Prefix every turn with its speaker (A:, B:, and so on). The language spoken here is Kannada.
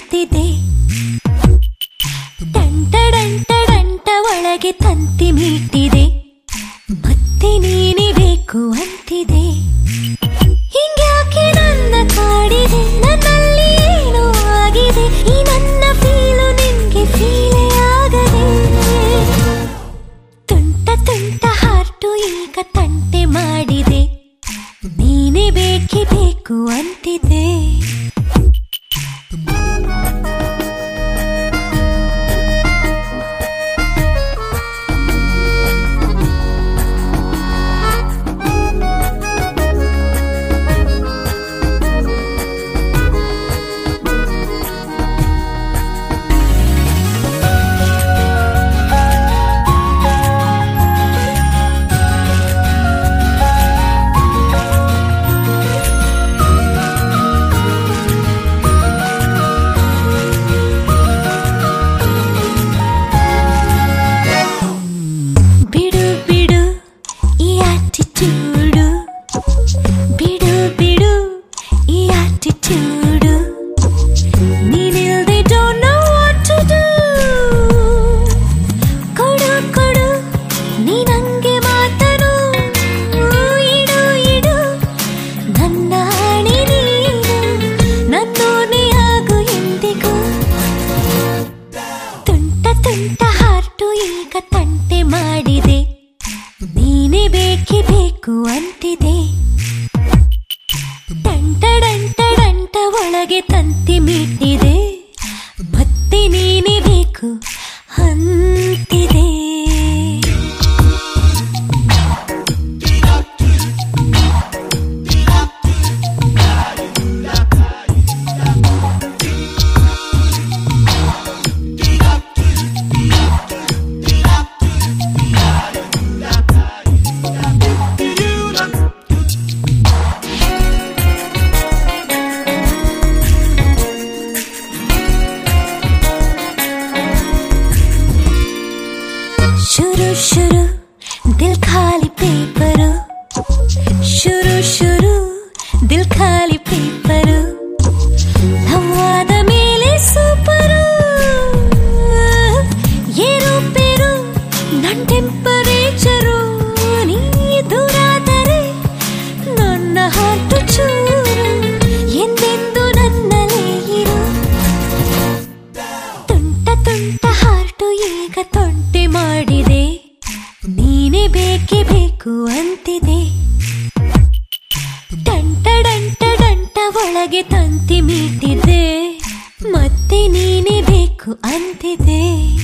A: ಅಂತಿದೆ ಡಂಟ ಡಂಟ ಡಂಟ ಒಳಗೆ ತಂತಿ ಮೀಟಿದೆ ಮತ್ತೆ ನೀನೇ ಬೇಕು ಅಂತಿದೆ ಹಿಂಗ್ಯಾಕೆ ನನ್ನ ಕಾಡಿದೆ ನನ್ನಲ್ಲಿ ಏನೋ ಆಗಿದೆ ಈ ನನ್ನ ಫೀಲು ನಿನ್ಗೆ ಫೀಲೇ ಆಗದೆ ತುಂಟ ತುಂಟ ಹಾರ್ಟು ಈಗ ತಂಟೆ ಮಾಡಿದೆ ನೀನೇ ಬೇಕೇ ಬೇಕು ಅಂತಿದೆ ಬಿಡು ಬಿಡು ಈ ಆಟಿಟ್ಯೂಡು ಬಿಡು ಬಿಡು ಈ ಆಟಿಟ್ಯೂಡು ನೀನಿಲ್ದೆ don't know what to do ಕೊಡು ಕೊಡು ನೀ ನಂಗೆ ಮಾತನು ಇಡು ಇಡು ನನ್ನ ಆಣೆ ನೀನು ನನ್ನೋನೆ ಆಗು ಎಂದಿಗೂ ತುಂಟ ತುಂಟ ಹಾರ್ಟು ಈಗ ತಂಟೆ ಮಾಡಿದೆ ನೀನೇ ಬೇಕೇ ಬೇಕು ಅಂತಿದೆ ಡಂಟ ಡಂಟ ಡಂಟ ಒಳಗೆ ತಂತಿ ಮೀಟಿದೆ ಮತ್ತೆ ನೀನೇ ಬೇಕು ಅಂತಿದೆ ಶುರು ಶುರು ದಿಲ್ ಖಾಲಿ ಪೇಪರು ಶುರು ಶುರು ದಿಲ್ ಖಾಲಿ ಪೇಪರು ಹವಾದ ಮೇಲೆ ಸೂಪರು ಏರುಪೇರು ನನ್ ಟೆಂಪರೇಚರು ನೀ ದೂರಾದರೆ ನನ್ನ ಹಾರ್ಟು ಚೂರು ಎಂದೆಂದು ನನ್ನಲ್ಲೇ ಇರು ತುಂಟ ತುಂಟ ಹಾರ್ಟು ಈಗ ತೊಂಟೆ ಮಾಡಿದೆ ನೀನೇ ಬೇಕೇ ಬೇಕು ಅಂತಿದೆ ಡಂಟ ಡಂಟ ಡಂಟ ಒಳಗೆ ತಂತಿ ಮೀಟಿದೆ ಮತ್ತೆ ನೀನೇ ಬೇಕು ಅಂತಿದೆ